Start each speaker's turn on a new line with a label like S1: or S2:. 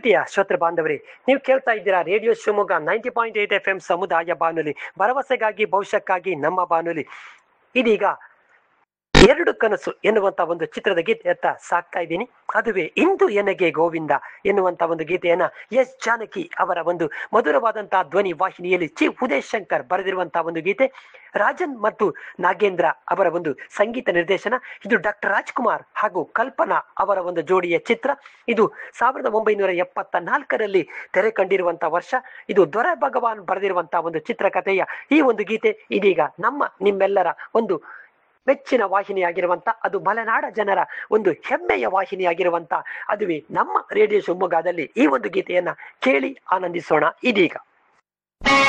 S1: ಪ್ರೀತಿಯ ಶ್ರೋತೃ ಬಾಂಧವರೇ ನೀವು ಕೇಳ್ತಾ ಇದ್ದೀರಾ radio Shivamogga ninety point eight F M ಸಮುದಾಯ ಬಾನುಲಿ ಭರವಸೆಗಾಗಿ ಭವಿಷ್ಯಕ್ಕಾಗಿ ನಮ್ಮ ಬಾನುಲಿ ಇದೀಗ ಎರಡು ಕನಸು ಎನ್ನುವಂತ ಒಂದು ಚಿತ್ರದ ಗೀತೆಯತ್ತ ಸಾಕ್ತಾ ಇದ್ದೀನಿ ಅದುವೇ ಇಂದು ಎನಗೆ ಗೋವಿಂದ ಎನ್ನುವಂತ ಒಂದು ಗೀತೆಯನ್ನ ಎಸ್ ಜಾನಕಿ ಅವರ ಒಂದು ಮಧುರವಾದಂತಹ ಧ್ವನಿ ವಾಹಿನಿಯಲ್ಲಿ ಚಿ ಉದಯ್ ಶಂಕರ್ ಬರೆದಿರುವಂತಹ ಒಂದು ಗೀತೆ ರಾಜನ್ ಮತ್ತು ನಾಗೇಂದ್ರ ಅವರ ಒಂದು ಸಂಗೀತ ನಿರ್ದೇಶನ ಇದು ಡಾಕ್ಟರ್ ರಾಜ್ಕುಮಾರ್ ಹಾಗೂ ಕಲ್ಪನಾ ಅವರ ಒಂದು ಜೋಡಿಯ ಚಿತ್ರ ಇದು ಸಾವಿರದ ಒಂಬೈನೂರ ಎಪ್ಪತ್ತ ನಾಲ್ಕರಲ್ಲಿ ತೆರೆ ಕಂಡಿರುವಂತಹ ವರ್ಷ ಇದು ದೊರೆ ಭಗವಾನ್ ಬರೆದಿರುವಂತಹ ಒಂದು ಚಿತ್ರಕಥೆಯ ಈ ಒಂದು ಗೀತೆ ಇದೀಗ ನಮ್ಮ ನಿಮ್ಮೆಲ್ಲರ ಒಂದು ಮೆಚ್ಚಿನ ವಾಹಿನಿಯಾಗಿರುವಂತ ಅದು ಮಲೆನಾಡ ಜನರ ಒಂದು ಹೆಮ್ಮೆಯ ವಾಹಿನಿಯಾಗಿರುವಂತ ಅದುವೇ ನಮ್ಮ ರೇಡಿಯೋ ಶಿವಮೊಗ್ಗದಲ್ಲಿ ಈ ಒಂದು ಗೀತೆಯನ್ನ ಕೇಳಿ ಆನಂದಿಸೋಣ ಇದೀಗ